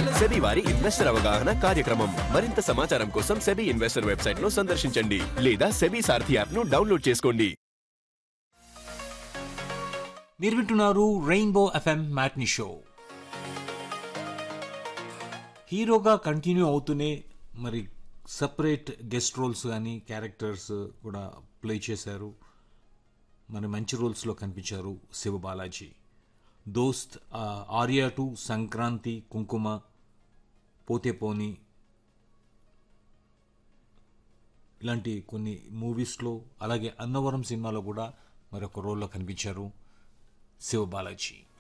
SEBI వారి investor అవగాహన కార్యక్రమం మరింత సమాచారం కోసం సెబీ ఇన్వెస్టర్ వెబ్సైట్ ను సందర్శించండి లేదా సెబీ సారథి యాప్ ను డౌన్లోడ్ చేసుకోండి మీరు వింటున్నారు రెయిన్బో ఎఫ్ఎం మ్యాట్ని షో హీరోగా కంటిన్యూ అవుతూనే మరి సపరేట్ గెస్ట్ రోల్స్ కానీ క్యారెక్టర్స్ కూడా ప్లే చేశారు మరి మంచి రోల్స్లో కనిపించారు శివ బాలాజీ దోస్త్ ఆ, ఆర్య టు సంక్రాంతి కుంకుమ పోతే పోని ఇలాంటి కొన్ని మూవీస్లో అలాగే అన్నవరం సినిమాలో కూడా మరొక రోల్లో కనిపించారు శివ బాలాజీ